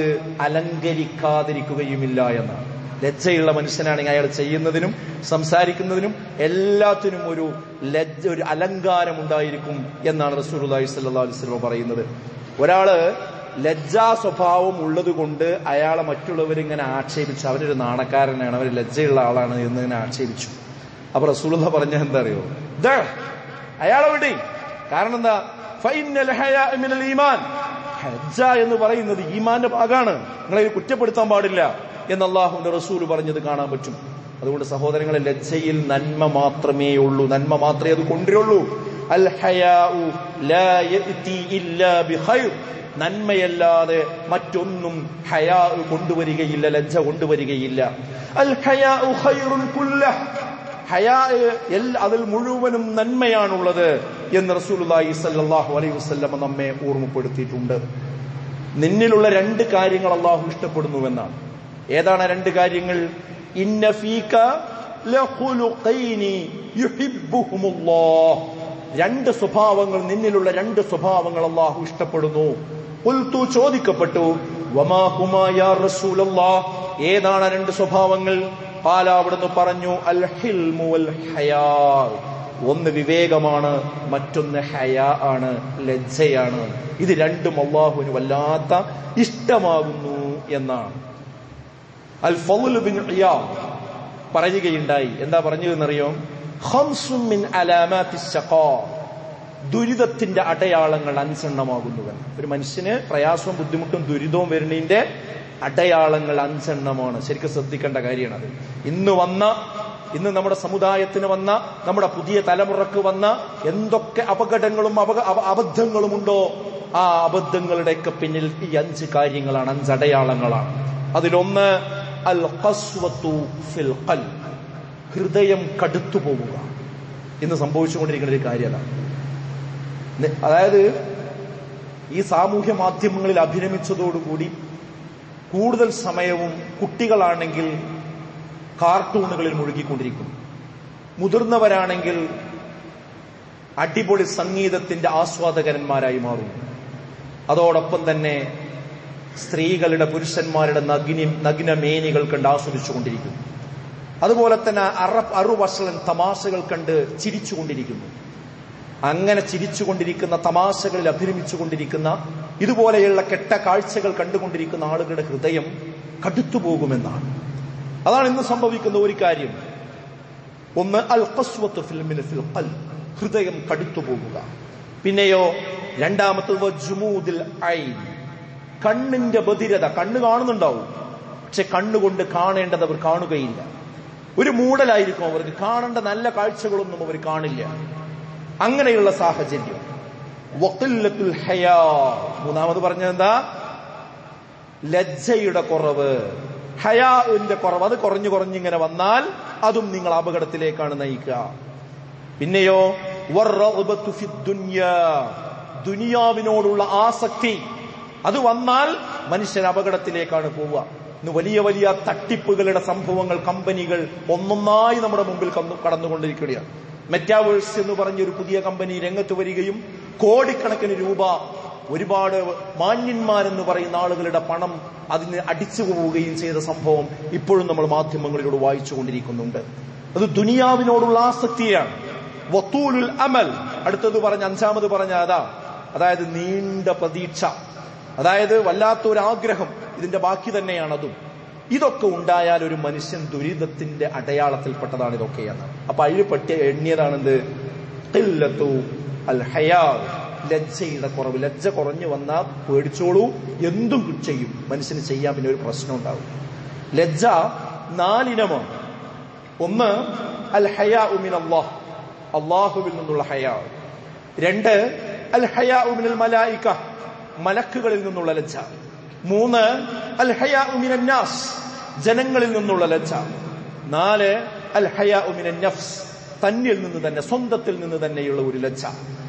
[SPEAKER 1] അലങ്കരിക്കാതിരിക്കുകയുമില്ല എന്നാണ് ലജ്ജയുള്ള മനുഷ്യനാണെങ്കിൽ അയാൾ ചെയ്യുന്നതിനും സംസാരിക്കുന്നതിനും എല്ലാത്തിനും ഒരു ലജ്ജ ഒരു അലങ്കാരം ഉണ്ടായിരിക്കും എന്നാണ് റസൂൽ അലൈഹി സ്വല്ലാ വസ്ലം പറയുന്നത് ഒരാള് ലജ്ജാ സ്വഭാവം ഉള്ളത് കൊണ്ട് അയാളെ മറ്റുള്ളവരിങ്ങനെ ആക്ഷേപിച്ചു അവനൊരു നാണക്കാരനാണ് അവർ ലജ്ജയുള്ള ആളാണ് എന്നിങ്ങനെ ആക്ഷേപിച്ചു അപ്പൊ റസൂലുള്ള പറഞ്ഞ എന്താ അറിയോ ദാ, അയാളെ വിടി കാരണം എന്താ ഫൈനൽ ഹയാ മിനൽ ഈമാൻ ഹജ്ജ എന്ന് പറയുന്നത് ഈമാന്റെ ഭാഗമാണ് നിങ്ങളെ ഇത് കുറ്റപ്പെടുത്താൻ പാടില്ല എന്ന് അള്ളാഹുന്റെ റസൂൽ പറഞ്ഞത് കാണാൻ പറ്റും അതുകൊണ്ട് സഹോദരങ്ങളെ ലജ്ജയിൽ നന്മ മാത്രമേ ഉള്ളൂ നന്മ മാത്രമേ അത് കൊണ്ടുവരുള്ളൂ അൽ ഹയാഉ ലാ യഅ്തി ഇല്ലാ ബിഖൈർ നന്മയല്ലാതെ മറ്റൊന്നും ഹയാ കൊണ്ടുവരികയില്ല ലജ്ജ കൊണ്ടുവരികയില്ല അൽ ഹയാഉ ഖൈറുൻ കുല്ലഹ് ഹയാ എൽ- അതിൽ മുഴുവനും നന്മയാണുള്ളത് എന്ന് റസൂലുള്ളാഹി സല്ലല്ലാഹു അലൈഹി വസല്ലമ നമ്മെ ഓർമ്മപ്പെടുത്തിയിട്ടുണ്ട് നിന്നിലുള്ള രണ്ട് കാര്യങ്ങൾ അള്ളാഹു ഇഷ്ടപ്പെടുന്നുവെന്നാണ് ഏതാണ് ആ രണ്ട് കാര്യങ്ങൾ ഇന്ന ഫീക ലഖുലുഖൈനി യുഹിബ്ബുഹുമുല്ലാഹ് രണ്ട് സ്വഭാവങ്ങൾ നിന്നിലുള്ള രണ്ട് സ്വഭാവങ്ങൾ അള്ളാഹു ഇഷ്ടപ്പെടുന്നു ഉൽത്തു ചോദിക്കപ്പെട്ടു വമാ ഹുമാ യാ റസൂലല്ലാഹ് ഏതാണ് ആ രണ്ട് സ്വഭാവങ്ങൾ കാല അവിടുന്ന് പറഞ്ഞു അൽ ഹിൽമു വൽ ഹയാ ഒന്ന് വിവേകമാണ് മറ്റൊന്ന് ഹയാ ആണ് ലജ്ജയാണ് ഇത് രണ്ടും അള്ളാഹുവിന് വല്ലാത്ത ഇഷ്ടമാകുന്നു എന്നാണ് അൽ ഫൗൽ ബിൻ ഇയാദ് പറയുകയുണ്ടായി എന്താ പറഞ്ഞതെന്നറിയോ ഖംസും മിൻ അലാമാത്തി ശഖാ ദുരിതത്തിന്റെ അടയാളങ്ങൾ അഞ്ചെണ്ണമാകുന്നുവൻ ഒരു മനുഷ്യന് പ്രയാസവും ബുദ്ധിമുട്ടും ദുരിതവും വരുന്നതിന്റെ അടയാളങ്ങൾ അഞ്ചെണ്ണമാണ് ശരിക്കും ശ്രദ്ധിക്കേണ്ട കാര്യമാണ് അത് ഇന്ന് വന്ന ഇന്ന് നമ്മുടെ സമുദായത്തിന് വന്ന നമ്മുടെ പുതിയ തലമുറക്ക് വന്ന എന്തൊക്കെ അപകടങ്ങളും അപക- അപ- അബദ്ധങ്ങളുമുണ്ടോ ആ അബദ്ധങ്ങളുടെയൊക്കെ പിന്നിൽ ഈ അഞ്ച് കാര്യങ്ങളാണ് അഞ്ച് അടയാളങ്ങളാണ് അതിലൊന്ന് അൽ ഖസ്വത്തു ഫിൽ ഖൽബ് ഹൃദയം കടുത്തു പോവുക ഇന്ന് സംഭവിച്ചുകൊണ്ടിരിക്കുന്ന ഒരു കാര്യം അതാണ് നി- അതായത് ഈ സാമൂഹ്യ മാധ്യമങ്ങളിൽ അഭിരമിച്ചതോടുകൂടി കൂടുതൽ സമയവും കുട്ടികളാണെങ്കിൽ കാർട്ടൂണുകളിൽ മുഴുകിക്കൊണ്ടിരിക്കുന്നു മുതിർന്നവരാണെങ്കിൽ അടിപൊളി സംഗീതത്തിന്റെ ആസ്വാദകന്മാരായി മാറുന്നു അതോടൊപ്പം തന്നെ സ്ത്രീകളുടെ പുരുഷന്മാരുടെ നഗ്നി നഗ്നമേനികൾ കണ്ട് ആസ്വദിച്ചുകൊണ്ടിരിക്കുന്നു അതുപോലെ തന്നെ അറ അറുവഷളൻ തമാശകൾ കണ്ട് ചിരിച്ചുകൊണ്ടിരിക്കുന്നു അങ്ങനെ ചിരിച്ചുകൊണ്ടിരിക്കുന്ന തമാശകളിൽ അഭിരമിച്ചുകൊണ്ടിരിക്കുന്ന ഇതുപോലെയുള്ള കെട്ട കാഴ്ചകൾ കണ്ടുകൊണ്ടിരിക്കുന്ന ആളുകളുടെ ഹൃദയം കടുത്തു പോകുമെന്നാണ് അതാണ് ഇന്ന് സംഭവിക്കുന്ന ഒരു കാര്യം ഒന്ന് അൽ ഖസ്വത്ത് ഫിൽമിന് ഫിൽ ഖൽബ് ഹൃദയം കടുത്തു പോകുക പിന്നെയോ രണ്ടാമത്തത് ജുമൂദിൽ ഐൻ കണ്ണിന്റെ ബധിരത കണ്ണ് കാണുന്നുണ്ടാവും പക്ഷെ കണ്ണുകൊണ്ട് കാണേണ്ടത് അവർ കാണുകയില്ല ഒരു മൂടലായിരിക്കും അവർക്ക് കാണേണ്ട നല്ല കാഴ്ചകളൊന്നും അവർ കാണില്ല അങ്ങനെയുള്ള സാഹചര്യം വഖില്ലത്തുൽ ഹയാ മൂന്നാമത് പറഞ്ഞത് എന്താ ലജ്ജയുടെ കുറവ് ഹയാവിന്റെ കുറവ് അത് കുറഞ്ഞു കുറഞ്ഞിങ്ങനെ വന്നാൽ അതും നിങ്ങൾ അപകടത്തിലേക്കാണ് നയിക്കുക പിന്നെയോ വറഗ്ബത്തു ഫിദ് ദുനിയാ ദുനിയാവിനോടുള്ള ആസക്തി അത് വന്നാൽ മനുഷ്യൻ അപകടത്തിലേക്കാണ് പോവുക ഇന്ന് വലിയ വലിയ തട്ടിപ്പുകളുടെ സംഭവങ്ങൾ കമ്പനികൾ ഒന്നൊന്നായി നമ്മുടെ മുമ്പിൽ കന്നു- കടന്നുകൊണ്ടിരിക്കുകയാണ് മെറ്റാവേഴ്സ് എന്ന് പറഞ്ഞൊരു പുതിയ കമ്പനി രംഗത്ത് വരികയും കോടിക്കണക്കിന് രൂപ ഒരുപാട് മാന്യന്മാരെന്ന് പറയുന്ന ആളുകളുടെ പണം അതിന് അടിച്ചു പോവുകയും ചെയ്ത സംഭവം ഇപ്പോഴും നമ്മൾ മാധ്യമങ്ങളിലൂടെ വായിച്ചുകൊണ്ടിരിക്കുന്നുണ്ട് അത് ദുനിയാവിനോടുള്ള ആസക്തിയാണ് വത്തൂലുൽ അമൽ അടുത്തത് പറഞ്ഞ അഞ്ചാമത് പറഞ്ഞ അതാ അതായത് നീണ്ട പ്രതീക്ഷ അതായത് വല്ലാത്തൊരു ആഗ്രഹം ഇതിന്റെ ബാക്കി തന്നെയാണ് അതും ഇതൊക്കെ ഉണ്ടായാൽ ഒരു മനുഷ്യൻ ദുരിതത്തിന്റെ അടയാളത്തിൽപ്പെട്ടതാണ് ഇതൊക്കെയെന്ന് അപ്പൊ അതിൽ പറ്റിയ എണ്ണിയതാണെന്ത് ഖില്ലത്തു അൽ ഹയാ ലജ്ജയുടെ കുറവ് ലജ്ജ കുറഞ്ഞു വന്നാൽ പേടിച്ചോളൂ എന്തും ചെയ്യും മനുഷ്യന് ചെയ്യാൻ പിന്നെ ഒരു പ്രശ്നം ഉണ്ടാവും ലജ്ജ നാലിനമാണ് ഒന്ന് അൽ ഹയാ ഉമിൻ അള്ളാഹ് അള്ളാഹുവിൽ നിന്നുള്ള ഹയാ രണ്ട് അൽ ഹയാ ഉമിനൽ മലായിക്ക മലക്കുകളിൽ നിന്നുള്ള ലജ്ജ മൂന്ന് അൽ ഹയാ ഉമിൻ നാസ് ജനങ്ങളിൽ നിന്നുള്ള ലജ്ജ നാല് അൽ ഹയാ ഉമിൻ നഫ്സ് തന്നിൽ നിന്ന് തന്നെ സ്വന്തത്തിൽ നിന്ന് തന്നെയുള്ള ഒരു ലജ്ജ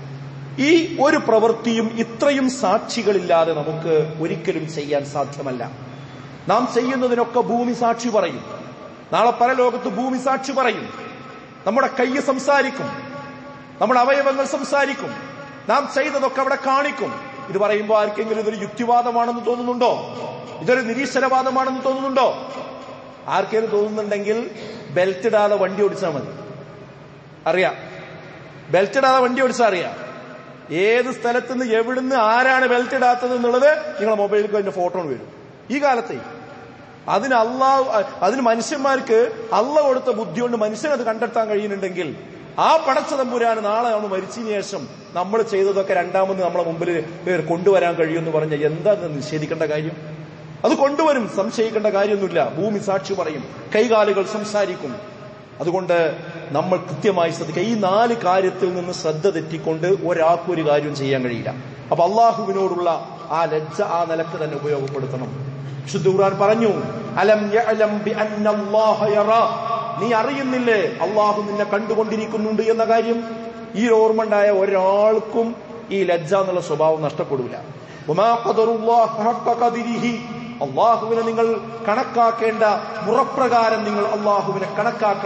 [SPEAKER 1] ഈ ഒരു പ്രവൃത്തിയും ഇത്രയും സാക്ഷികളില്ലാതെ നമുക്ക് ഒരിക്കലും ചെയ്യാൻ സാധ്യമല്ല നാം ചെയ്യുന്നതിനൊക്കെ ഭൂമി സാക്ഷി പറയും നാളെ പരലോകത്ത് ഭൂമി സാക്ഷി പറയും നമ്മുടെ കൈ സംസാരിക്കും നമ്മുടെ അവയവങ്ങൾ സംസാരിക്കും നാം ചെയ്തതൊക്കെ അവിടെ കാണിക്കും ഇത് പറയുമ്പോൾ ആർക്കെങ്കിലും ഇതൊരു യുക്തിവാദമാണെന്ന് തോന്നുന്നുണ്ടോ ഇതൊരു നിരീശ്വരവാദമാണെന്ന് തോന്നുന്നുണ്ടോ ആർക്കെങ്കിലും തോന്നുന്നുണ്ടെങ്കിൽ ബെൽറ്റ് ഇടാതെ വണ്ടി ഓടിച്ചാൽ മതി അറിയാം ബെൽറ്റ് ഇടാതെ വണ്ടി ഓടിച്ചാൽ അറിയാം ഏത് സ്ഥലത്ത് നിന്ന് എവിടുന്ന് ആരാണ് ബെൽറ്റ് ഇടാത്തത് എന്നുള്ളത് നിങ്ങളെ മൊബൈലിൽ അതിന്റെ ഫോട്ടോ വരും ഈ കാലത്തെ അതിന് അള്ളാഹ് അതിന് മനുഷ്യന്മാർക്ക് അള്ള കൊടുത്ത ബുദ്ധി കൊണ്ട് മനുഷ്യനത് കണ്ടെത്താൻ കഴിയുന്നുണ്ടെങ്കിൽ ആ പടച്ച തമ്പുരാന് നാളെ നമ്മൾ മരിച്ചതിന് ശേഷം നമ്മൾ ചെയ്തതൊക്കെ രണ്ടാമത് നമ്മളെ മുമ്പിൽ കൊണ്ടുവരാൻ കഴിയുമെന്ന് പറഞ്ഞ എന്താ ഇത് നിഷേധിക്കേണ്ട കാര്യം അത് കൊണ്ടുവരും സംശയിക്കേണ്ട കാര്യമൊന്നുമില്ല ഭൂമി സാക്ഷി പറയും കൈകാലുകൾ സംസാരിക്കും അതുകൊണ്ട് നമ്മൾ കൃത്യമായി ശ്രദ്ധിക്കുക ഈ നാല് കാര്യത്തിൽ നിന്ന് ശ്രദ്ധ തെറ്റിക്കൊണ്ട് ഒരാൾക്കും ഒരു കാര്യം ചെയ്യാൻ കഴിയില്ല അപ്പൊ അള്ളാഹുവിനോടുള്ള ആ ലജ്ജ ആ നിലക്ക് തന്നെ ഉപയോഗപ്പെടുത്തണം വിശുദ്ധ ഖുർആൻ പറഞ്ഞു അലം യഅലം ബിഅന്ന അല്ലാഹ യറാ നീ അറിയുന്നില്ലേ അള്ളാഹു നിന്നെ കണ്ടുകൊണ്ടിരിക്കുന്നുണ്ട് എന്ന കാര്യം ഈ ഓർമ്മ ഉണ്ടായ ഒരാൾക്കും ഈ ലജ്ജ എന്നുള്ള സ്വഭാവം നഷ്ടപ്പെടില്ല ഉമാ ഖദറുല്ലാഹ ഹഖ ഖദിരിഹി അള്ളാഹുവിനെ നിങ്ങൾ കണക്കാക്കേണ്ട മുറപ്രകാരം നിങ്ങൾ അള്ളാഹുവിനെ കണക്കാക്കണം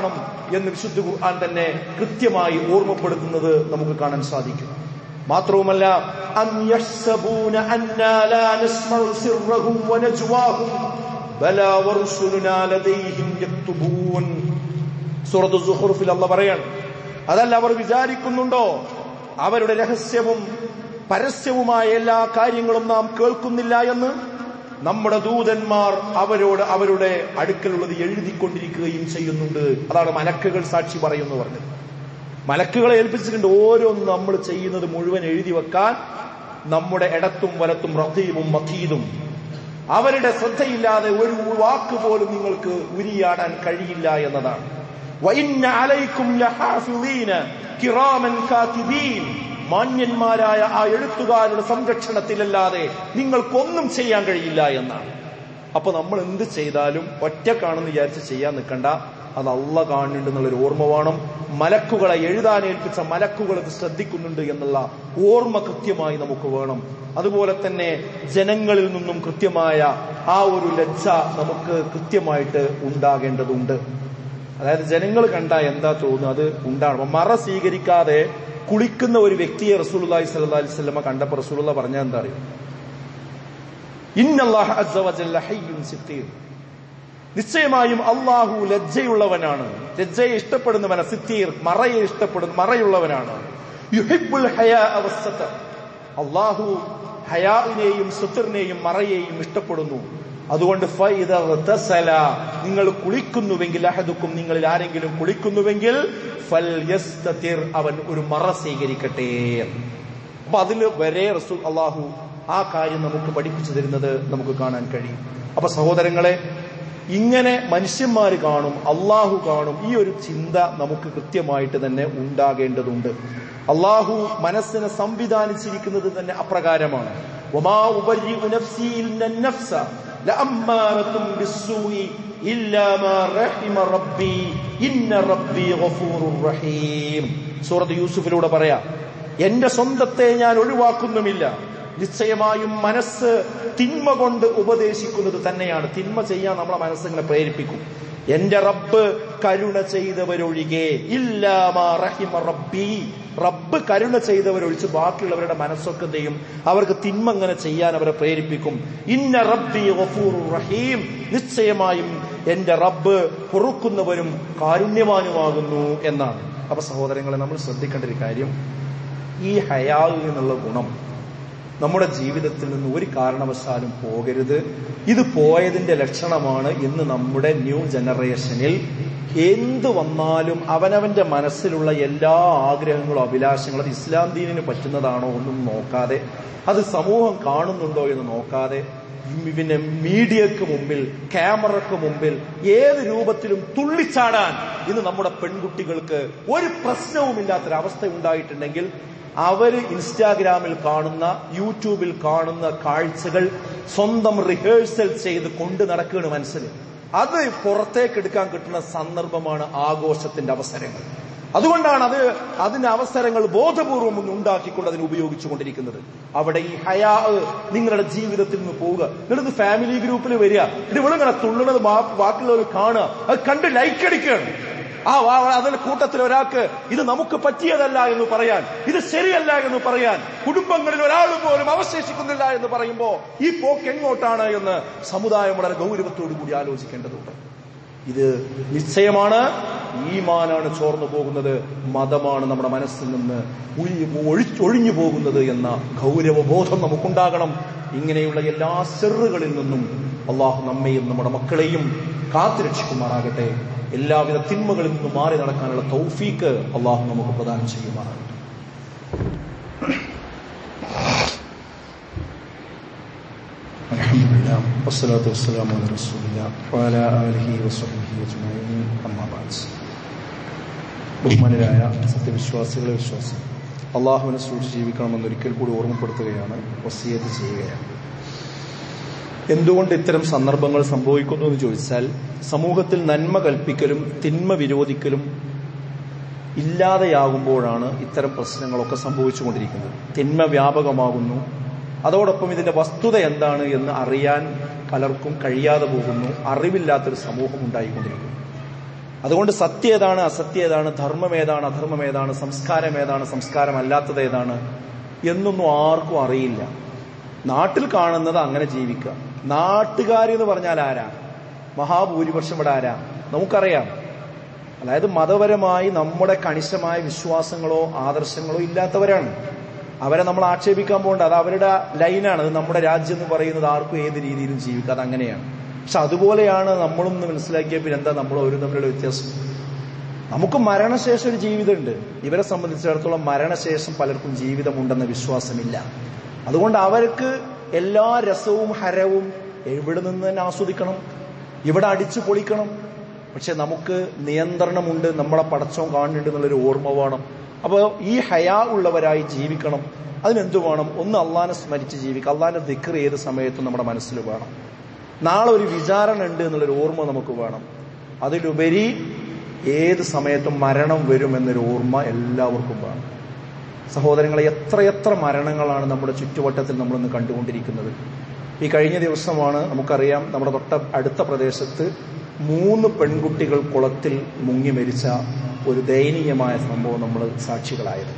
[SPEAKER 1] എന്ന് വിശുദ്ധ ഖുർആൻ തന്നെ കൃത്യമായി ഓർമ്മപ്പെടുത്തുന്നത് നമുക്ക് കാണാൻ സാധിക്കും മാത്രവുമല്ല അം യഹ്സബൂന അന്നാ ലാ നസ്മഉ സിർറഹും വനജ്വാഹും ബലാ വറുസുലുനാ ലദൈഹിം യക്തുബൂൻ സൂറത്തു സുഹ്റുഫിൽ അല്ല പറയാണ് അതല്ല അവർ വിചാരിക്കുന്നുണ്ടോ അവരുടെ രഹസ്യവും പരസ്യവുമായ എല്ലാ കാര്യങ്ങളും നാം കേൾക്കുന്നില്ല എന്ന് നമ്മുടെ ദൂതന്മാർ അവരോട് അവരുടെ അടുക്കലുള്ളത് എഴുതിക്കൊണ്ടിരിക്കുകയും ചെയ്യുന്നുണ്ട് അതാണ് മലക്കുകൾ സാക്ഷി പറയുന്നു പറഞ്ഞത് മലക്കുകളെ ഏൽപ്പിച്ചിട്ടുണ്ട് ഓരോന്നും നമ്മൾ ചെയ്യുന്നത് മുഴുവൻ എഴുതി വെക്കാൻ നമ്മുടെ ഇടത്തും വലത്തും റഹീമും മഖീദും അവരുടെ ശ്രദ്ധയില്ലാതെ ഒരു വാക്ക് പോലും നിങ്ങൾക്ക് ഉരിയാടാൻ കഴിയില്ല എന്നതാണ് وَإِنَّ عَلَيْكُمْ لَحَافِظِينَ كِرَامًا كَاتِبِينَ മാന്യന്മാരായ ആ എഴുത്തുകാരുടെ സംരക്ഷണത്തിലല്ലാതെ നിങ്ങൾക്കൊന്നും ചെയ്യാൻ കഴിയില്ല എന്നാണ് അപ്പൊ നമ്മൾ എന്ത് ചെയ്താലും ഒറ്റക്കാണെന്ന് വിചാരിച്ച് ചെയ്യാൻ നിൽക്കണ്ട അത് അള്ള കാണുന്നുണ്ട് എന്നുള്ളൊരു ഓർമ്മ വേണം മലക്കുകളെ എഴുതാൻ ഏൽപ്പിച്ച മലക്കുകൾ ഇത് ശ്രദ്ധിക്കുന്നുണ്ട് എന്നുള്ള ഓർമ്മ കൃത്യമായി നമുക്ക് വേണം അതുപോലെ തന്നെ ജനങ്ങളിൽ നിന്നും കൃത്യമായ ആ ഒരു ലജ്ജ നമുക്ക് കൃത്യമായിട്ട് ഉണ്ടാകേണ്ടതുണ്ട് അതായത് ജനങ്ങൾ കണ്ട എന്താ തോന്നുന്നത് അത് ഉണ്ടാകണം മറ സ്വീകരിക്കാതെ കുളിക്കുന്ന ഒരു വ്യക്തിയെ റസൂലുള്ളാഹി സ്വല്ലല്ലാഹി അലൈഹി വസല്ലമ കണ്ടപ്പോൾ റസൂലുള്ള പറഞ്ഞ എന്താ അറിയോ ഇന്നല്ലാഹ അസ്സ വജല്ല ഹയ്യുൻ സിത്തീർ നിശ്ചയമായും അള്ളാഹു ലജ്ജയുള്ളവനാണ് ലജ്ജയെ ഇഷ്ടപ്പെടുന്നവനാണ് സിത്തീർ മറയെ ഇഷ്ടപ്പെടുന്ന മറയുള്ളവനാണ് യുഹിബ്ബുൽ ഹയാ അവസ്ഥ അള്ളാഹു ഹയാവിനെയും സുത്തറിനെയും മറയെയും ഇഷ്ടപ്പെടുന്നു അതുകൊണ്ട് ഫൈദ ഇഗ്തസല, നിങ്ങൾ കുളിക്കുന്നുവെങ്കിൽ അഹദുക്കും നിങ്ങളിൽ ആരെങ്കിലും കുളിക്കുന്നുവെങ്കിൽ ഫൽ യസ്തതിർ അവൻ ഒരു മറ സ്വീകരിക്കട്ടെ അപ്പൊ അതിൽ വരെ റസൂൽ അള്ളാഹു ആ കാര്യം നമുക്ക് പഠിപ്പിച്ചു തരുന്നത് നമുക്ക് കാണാൻ കഴിയും അപ്പൊ സഹോദരങ്ങളെ ഇങ്ങനെ മനുഷ്യന്മാർ കാണും അള്ളാഹു കാണും ഈ ഒരു ചിന്ത നമുക്ക് കൃത്യമായിട്ട് തന്നെ ഉണ്ടാകേണ്ടതുണ്ട് അള്ളാഹു മനസ്സിനെ സംവിധാനിച്ചിരിക്കുന്നത് തന്നെ അപ്രകാരമാണ് വമാ ഉബരിഉ നഫ്സി ഇന്ന നഫ്സ ലഅമ്മാറത്തും ബിസ്സൂഇ ഇല്ലാ മാ റഹിമ റബ്ബി ഇന്ന റബ്ബി ഗഫൂറുർ റഹീം സൂറത്ത് യൂസുഫിലൂടെ പറയാം എന്റെ സ്വന്തത്തെ ഞാൻ ഒഴിവാക്കുന്നുമില്ല നിശ്ചയമായും മനസ്സ് തിന്മ കൊണ്ട് ഉപദേശിക്കുന്നത് തന്നെയാണ് തിന്മ ചെയ്യാൻ നമ്മളെ മനസ്സിങ്ങനെ പ്രേരിപ്പിക്കും എന്റെ റബ്ബ് കരുണ ചെയ്തവരൊഴികെ ഇല്ലാമാ റഹിമ റബ്ബി റബ്ബ് കരുണ ചെയ്തവരൊഴിച്ച് ബാക്കിയുള്ളവരുടെ മനസ്സൊക്കെ എന്ത് ചെയ്യും അവർക്ക് തിന്മ അങ്ങനെ ചെയ്യാൻ അവരെ പ്രേരിപ്പിക്കും ഇന്ന റബ്ബി ഗഫൂറുർ റഹീം നിശ്ചയമായും എന്റെ റബ്ബ് പൊറുക്കുന്നവരും കാരുണ്യവാനുമാകുന്നു എന്നാണ് അപ്പൊ സഹോദരങ്ങളെ നമ്മൾ ശ്രദ്ധിക്കേണ്ട ഒരു കാര്യം ഈ ഹയാൽ എന്നുള്ള ഗുണം നമ്മുടെ ജീവിതത്തിൽ നിന്ന് ഒരു കാരണവശാലും പോകരുത് ഇത് പോയതിന്റെ ലക്ഷണമാണ് ഇന്ന് നമ്മുടെ ന്യൂ ജനറേഷനിൽ എന്ത് വന്നാലും അവനവന്റെ മനസ്സിലുള്ള എല്ലാ ആഗ്രഹങ്ങളും അഭിലാഷങ്ങളും അത് ഇസ്ലാം ദീനിന് പറ്റുന്നതാണോ ഒന്നും നോക്കാതെ അത് സമൂഹം കാണുന്നുണ്ടോ എന്ന് നോക്കാതെ പിന്നെ മീഡിയക്ക് മുമ്പിൽ ക്യാമറക്ക് മുമ്പിൽ ഏത് രൂപത്തിലും തുള്ളിച്ചാടാൻ ഇന്ന് നമ്മുടെ പെൺകുട്ടികൾക്ക് ഒരു പ്രശ്നവുമില്ലാത്തൊരവസ്ഥ ഉണ്ടായിട്ടുണ്ടെങ്കിൽ അവര് ഇൻസ്റ്റാഗ്രാമിൽ കാണുന്ന യൂട്യൂബിൽ കാണുന്ന കാഴ്ചകൾ സ്വന്തം റിഹേഴ്സൽ ചെയ്ത് കൊണ്ടു നടക്കുകയാണ് മനസ്സിൽ അത് പുറത്തേക്ക് എടുക്കാൻ കിട്ടുന്ന സന്ദർഭമാണ് ആഘോഷത്തിന്റെ അവസരങ്ങൾ അതുകൊണ്ടാണ് അത് അതിന്റെ അവസരങ്ങൾ ബോധപൂർവം ഒന്ന് ഉണ്ടാക്കിക്കൊണ്ട് അതിനെ ഉപയോഗിച്ചുകൊണ്ടിരിക്കുന്നത് അവിടെ ഈ ഹയാ നിങ്ങളുടെ ജീവിതത്തിൽ നിന്ന് പോവുക നിങ്ങളിത് ഫാമിലി ഗ്രൂപ്പിൽ വരിക ഇത് ഇവളിങ്ങനെ തുള്ളുന്നത് ബാക്കിയുള്ളവർ കാണുക അത് കണ്ട് ലൈക്ക് അടിക്കുകയാണ് ആ അതിൽ കൂട്ടത്തിൽ ഒരാൾക്ക് ഇത് നമുക്ക് പറ്റിയതല്ല എന്ന് പറയാൻ ഇത് ശരിയല്ല എന്ന് പറയാൻ കുടുംബങ്ങളിൽ ഒരാൾ പോലും അവശേഷിക്കുന്നില്ല എന്ന് പറയുമ്പോ ഈ പോക്ക് എങ്ങോട്ടാണ് എന്ന് സമുദായം വളരെ ഗൗരവത്തോടു കൂടി ആലോചിക്കേണ്ടതുണ്ട് ഇത് നിശ്ചയമാണ് ഈമാനാണ് ചോർന്നു പോകുന്നത് മതമാണ് നമ്മുടെ മനസ്സിൽ നിന്ന് ഒഴിഞ്ഞു പോകുന്നത് എന്ന ഗൗരവബോധം നമുക്കുണ്ടാകണം ഇങ്ങനെയുള്ള എല്ലാ സെറുകളിൽ നിന്നും അള്ളാഹു നമ്മയും നമ്മുടെ മക്കളെയും കാത്തുരക്ഷിക്കുമാറാകട്ടെ എല്ലാവിധ തിന്മകളിൽ നിന്നും മാറി നടക്കാനുള്ള തൗഫീക്ക് അള്ളാഹു നമുക്ക് പ്രദാനം ചെയ്യുമാറാകട്ടെ الحمد لله والصلاة والسلام على رسول الله وعلى آله وصحبه أجمعين أما بعد ബഹുമാനരായ സത്യവിശ്വാസികളെ വിശ്വാസം അള്ളാഹുവിനെ സൂക്ഷിച്ച് ജീവിക്കണമെന്ന് ഒരിക്കൽ കൂടി ഓർമ്മപ്പെടുത്തുകയാണ് വസീയത്ത് ചെയ്യുകയാണ് എന്തുകൊണ്ട് ഇത്തരം സന്ദർഭങ്ങൾ സംഭവിക്കുന്നു എന്ന് ചോദിച്ചാൽ സമൂഹത്തിൽ നന്മ കൽപ്പിക്കലും തിന്മ വിരോധിക്കലും ഇല്ലാതെയാകുമ്പോഴാണ് ഇത്തരം പ്രശ്നങ്ങളൊക്കെ സംഭവിച്ചുകൊണ്ടിരിക്കുന്നത് തിന്മ വ്യാപകമാകുന്നു അതോടൊപ്പം ഇതിന്റെ വസ്തുത എന്താണ് എന്ന് അറിയാൻ പലർക്കും കഴിയാതെ പോകുന്നു അറിവില്ലാത്തൊരു സമൂഹം ഉണ്ടായിക്കൊണ്ടിരിക്കുന്നു അതുകൊണ്ട് സത്യം ഏതാണ് അസത്യം ഏതാണ് ധർമ്മം ഏതാണ് അധർമ്മം ഏതാണ് സംസ്കാരം ഏതാണ് സംസ്കാരം അല്ലാത്തത് ഏതാണ് എന്നൊന്നും ആർക്കും അറിയില്ല നാട്ടിൽ കാണുന്നത് അങ്ങനെ ജീവിക്കുക നാട്ടുകാരെന്ന് പറഞ്ഞാൽ ആരാ മഹാഭൂരിപക്ഷം ഇവിടെ ആരാ നമുക്കറിയാം അതായത് മതപരമായി നമ്മുടെ കണിശമായ വിശ്വാസങ്ങളോ ആദർശങ്ങളോ ഇല്ലാത്തവരാണ് അവരെ നമ്മൾ ആക്ഷേപിക്കാൻ പോകണ്ട അത് അവരുടെ ലൈനാണ് അത് നമ്മുടെ രാജ്യം എന്ന് പറയുന്നത് ആർക്കും ഏത് രീതിയിലും ജീവിക്കാം അത് അങ്ങനെയാണ് പക്ഷെ അതുപോലെയാണ് നമ്മളൊന്ന് മനസ്സിലാക്കിയ പിന്നെ എന്താ നമ്മൾ ഒരു തമ്മിലുള്ള വ്യത്യാസം നമുക്ക് മരണശേഷം ഒരു ജീവിതമുണ്ട് ഇവരെ സംബന്ധിച്ചിടത്തോളം മരണശേഷം പലർക്കും ജീവിതമുണ്ടെന്ന വിശ്വാസമില്ല അതുകൊണ്ട് അവർക്ക് എല്ലാ രസവും ഹരവും എവിടെ നിന്ന് തന്നെ ആസ്വദിക്കണം ഇവിടെ അടിച്ചു പൊളിക്കണം പക്ഷെ നമുക്ക് നിയന്ത്രണമുണ്ട് നമ്മളെ പടച്ചവും കാണുന്നുണ്ട് എന്നുള്ളൊരു ഓർമ്മ വേണം അപ്പോൾ ഈ ഹയാ ഉള്ളവരായി ജീവിക്കണം അതിനെന്തു വേണം ഒന്ന് അള്ളാനെ സ്മരിച്ച് ജീവിക്കുക അള്ളാന്റെ ദിക്കർ ഏത് സമയത്തും നമ്മുടെ മനസ്സിൽ വേണം നാളെ ഒരു വിചാരണ ഉണ്ട് എന്നുള്ളൊരു ഓർമ്മ നമുക്ക് വേണം അതിലുപരി ഏത് സമയത്തും മരണം വരുമെന്നൊരു ഓർമ്മ എല്ലാവർക്കും വേണം സഹോദരങ്ങളെ എത്രയെത്ര മരണങ്ങളാണ് നമ്മുടെ ചുറ്റുവട്ടത്തിൽ നമ്മളിന്ന് കണ്ടുകൊണ്ടിരിക്കുന്നത് ഈ കഴിഞ്ഞ ദിവസമാണ് നമുക്കറിയാം നമ്മുടെ തൊട്ട അടുത്ത പ്രദേശത്ത് മൂന്ന് പെൺകുട്ടികൾ കുളത്തിൽ മുങ്ങി മരിച്ച ഒരു ദയനീയമായ സംഭവം നമ്മൾ സാക്ഷികളായത്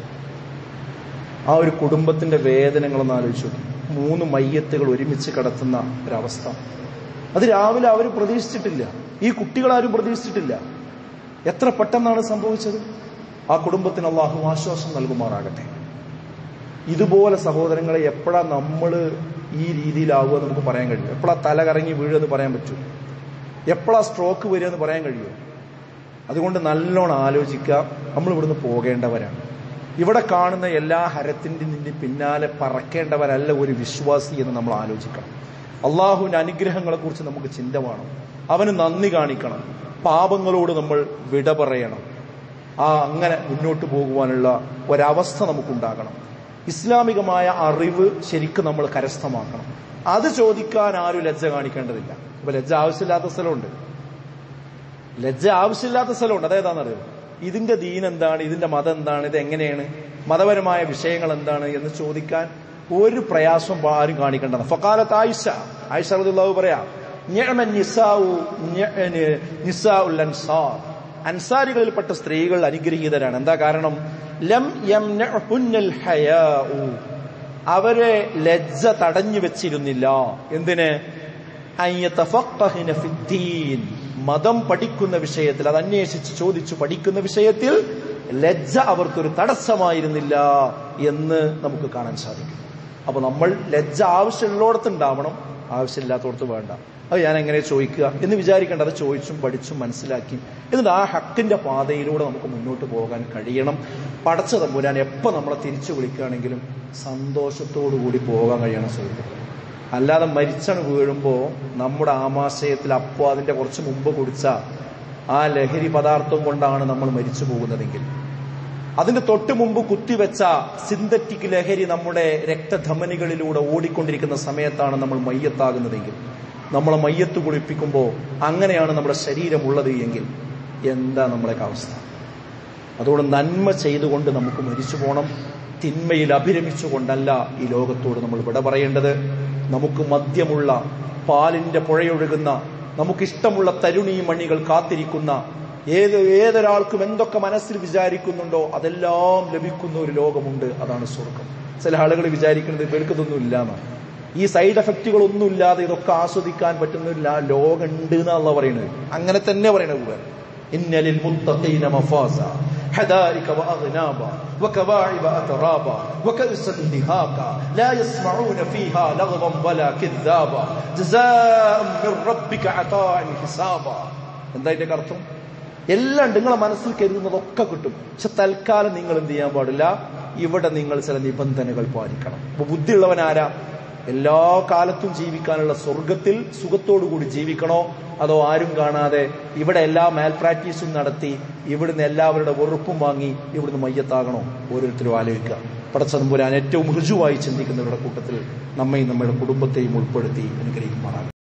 [SPEAKER 1] ആ ഒരു കുടുംബത്തിന്റെ വേദനകളൊന്ന് ആലോചിച്ചു മൂന്ന് മയ്യത്തുകൾ ഒരുമിച്ച് കടത്തുന്ന ഒരവസ്ഥ അത് രാവിലെ അവർ പ്രതീക്ഷിച്ചിട്ടില്ല ഈ കുട്ടികളാരും പ്രതീക്ഷിച്ചിട്ടില്ല എത്ര പെട്ടെന്നാണ് സംഭവിച്ചത് ആ കുടുംബത്തിന് അള്ളാഹു ആശ്വാസം നൽകുമാറാകട്ടെ ഇതുപോലെ സഹോദരങ്ങളെ എപ്പോഴാ നമ്മൾ ഈ രീതിയിലാവുക നമുക്ക് പറയാൻ കഴിയും എപ്പോഴാ തല കറങ്ങി വീഴുമെന്ന് പറയാൻ പറ്റും എപ്പോഴാ സ്ട്രോക്ക് വരിക എന്ന് പറയാൻ കഴിയുമോ അതുകൊണ്ട് നല്ലോണം ആലോചിക്കുക നമ്മൾ ഇവിടുന്ന് പോകേണ്ടവരാണ് ഇവിടെ കാണുന്ന എല്ലാ ഹരത്തിൻ്റെ പിന്നാലെ പറക്കേണ്ടവരല്ല ഒരു വിശ്വാസി എന്ന് നമ്മൾ ആലോചിക്കണം അള്ളാഹുവിന്റെ അനുഗ്രഹങ്ങളെ കുറിച്ച് നമുക്ക് ചിന്ത വേണം അവന് നന്ദി കാണിക്കണം പാപങ്ങളോട് നമ്മൾ വിട പറയണം ആ അങ്ങനെ മുന്നോട്ട് പോകുവാനുള്ള ഒരവസ്ഥ നമുക്കുണ്ടാകണം ഇസ്ലാമികമായ അറിവ് ശരിക്കും നമ്മൾ കരസ്ഥമാക്കണം അത് ചോദിക്കാൻ ആരും ലജ്ജ കാണിക്കേണ്ടതില്ല ഇപ്പൊ ലജ്ജ ആവശ്യമില്ലാത്ത സ്ഥലമുണ്ട് ലജ്ജ ആവശ്യമില്ലാത്ത സ്ഥലമുണ്ട് അതേതാണെന്നറിയോ ഇതിന്റെ ദീൻ എന്താണ് ഇതിന്റെ മതം എന്താണ് ഇത് എങ്ങനെയാണ് മതപരമായ വിഷയങ്ങൾ എന്താണ് എന്ന് ചോദിക്കാൻ ഒരു പ്രയാസം ആരും കാണിക്കേണ്ടത് ഫക്കാലത്ത് ആയിഷ ആയിഷ റളിയല്ലാഹു പറയാം നിഅമൻ നിസാഉ നിസാഉൽ അൻസാർ അൻസാരികളിൽപ്പെട്ട സ്ത്രീകൾ അനുഗ്രഹീതരാണ് എന്താ കാരണം ലം യംനഉന്നൽ ഹയാഉ അവരെ ലജ്ജ തടഞ്ഞു വെച്ചിരുന്നില്ല എന്തിന് അയ്യതഫഖഹന ഫിദ്ദീൻ മതം പഠിക്കുന്ന വിഷയത്തിൽ അത് അന്വേഷിച്ച് ചോദിച്ചു പഠിക്കുന്ന വിഷയത്തിൽ ലജ്ജ അവർക്കൊരു തടസ്സമായിരുന്നില്ല എന്ന് നമുക്ക് കാണാൻ സാധിക്കും അപ്പൊ നമ്മൾ ലജ്ജ ആവശ്യമുള്ളിടത്ത് ഉണ്ടാവണം ആവശ്യമില്ലാത്തടത്ത് വേണ്ട അത് ഞാൻ എങ്ങനെ ചോദിക്കുക എന്ന് വിചാരിക്കേണ്ട അത് ചോദിച്ചും പഠിച്ചും മനസ്സിലാക്കി എന്നിട്ട് ആ ഹക്കിന്റെ പാതയിലൂടെ നമുക്ക് മുന്നോട്ട് പോകാൻ കഴിയണം പടച്ച തമ്പുരാൻ എപ്പോൾ നമ്മളെ തിരിച്ചു വിളിക്കുകയാണെങ്കിലും സന്തോഷത്തോടു കൂടി പോകാൻ കഴിയണം സുഹൃത്തുക്കൾ അല്ലാതെ മരിച്ചണ് വീഴുമ്പോൾ നമ്മുടെ ആമാശയത്തിൽ അപ്പോൾ അതിന്റെ കുറച്ച് മുമ്പ് കുടിച്ച ആ ലഹരി പദാർത്ഥം കൊണ്ടാണ് നമ്മൾ മരിച്ചു പോകുന്നതെങ്കിൽ അതിന്റെ തൊട്ട് മുമ്പ് കുത്തിവെച്ച സിന്തറ്റിക് ലഹരി നമ്മുടെ രക്തധമനികളിലൂടെ ഓടിക്കൊണ്ടിരിക്കുന്ന സമയത്താണ് നമ്മൾ മയ്യത്താകുന്നതെങ്കിൽ നമ്മളെ മയ്യത്ത് കുളിപ്പിക്കുമ്പോൾ അങ്ങനെയാണ് നമ്മുടെ ശരീരം ഉള്ളത് എങ്കിൽ എന്താ നമ്മുടെയൊക്കെ അവസ്ഥ അതുകൊണ്ട് നന്മ ചെയ്തുകൊണ്ട് നമുക്ക് മരിച്ചു പോകണം തിന്മയിൽ അഭിരമിച്ചുകൊണ്ടല്ല ഈ ലോകത്തോട് നമ്മൾ വിട പറയേണ്ടത് നമുക്ക് മദ്യമുള്ള പാലിന്റെ പുഴയൊഴുകുന്ന നമുക്കിഷ്ടമുള്ള തരുണീ മണികൾ കാത്തിരിക്കുന്ന ഏത് ഏതൊരാൾക്കും എന്തൊക്കെ മനസ്സിൽ വിചാരിക്കുന്നുണ്ടോ അതെല്ലാം ലഭിക്കുന്ന ഒരു ലോകമുണ്ട് അതാണ് സ്വർഗം ചില ആളുകൾ വിചാരിക്കുന്നത് ഇവർക്കതൊന്നും ഇല്ലാന്നാണ് ഈ സൈഡ് എഫക്റ്റുകളൊന്നും ഇല്ലാതെ ഇതൊക്കെ ആസ്വദിക്കാൻ പറ്റുന്ന ഒരു ലോകം ഉണ്ട് എന്നുള്ള പറയുന്നത് അങ്ങനെ തന്നെ പറയണത് ഇന്നലിൽ മുത്തഖീന മഫാസ حدائق وأغنابا وكواعب أترابا وكأسا دهاقا لا يسمعون فيها لغوا ولا كذابا جزاء من ربك عطاء حسابا എന്താ ഇതിന്റെ അർത്ഥം എല്ലാം ഉണ്ട് നിങ്ങളെ മനസ്സിൽ കരുതുന്നതൊക്കെ കിട്ടും പക്ഷെ തൽക്കാലം നിങ്ങൾ എന്ത് ചെയ്യാൻ പാടില്ല ഇവിടെ നിങ്ങൾ ചില നിബന്ധനകൾ പാലിക്കണം അപ്പൊ ബുദ്ധിയുള്ളവൻ ആരാ എല്ലാ കാലത്തും ജീവിക്കാനുള്ള സ്വർഗത്തിൽ സുഖത്തോടുകൂടി ജീവിക്കണോ അതോ ആരും കാണാതെ ഇവിടെ എല്ലാ മാൽ പ്രാക്ടീസും നടത്തി ഇവിടുന്ന് എല്ലാവരുടെ വെറുപ്പും വാങ്ങി ഇവിടുന്ന് മയ്യത്താകണോ ഓരോരുത്തരും ആലോചിക്കുക പടച്ചതമ്പുരാൻ ഏറ്റവും ഋജുവായി ചിന്തിക്കുന്നവരുടെ കൂട്ടത്തിൽ നമ്മയും നമ്മുടെ കുടുംബത്തെയും ഉൾപ്പെടുത്തി അനുഗ്രഹിക്കുമാറാകും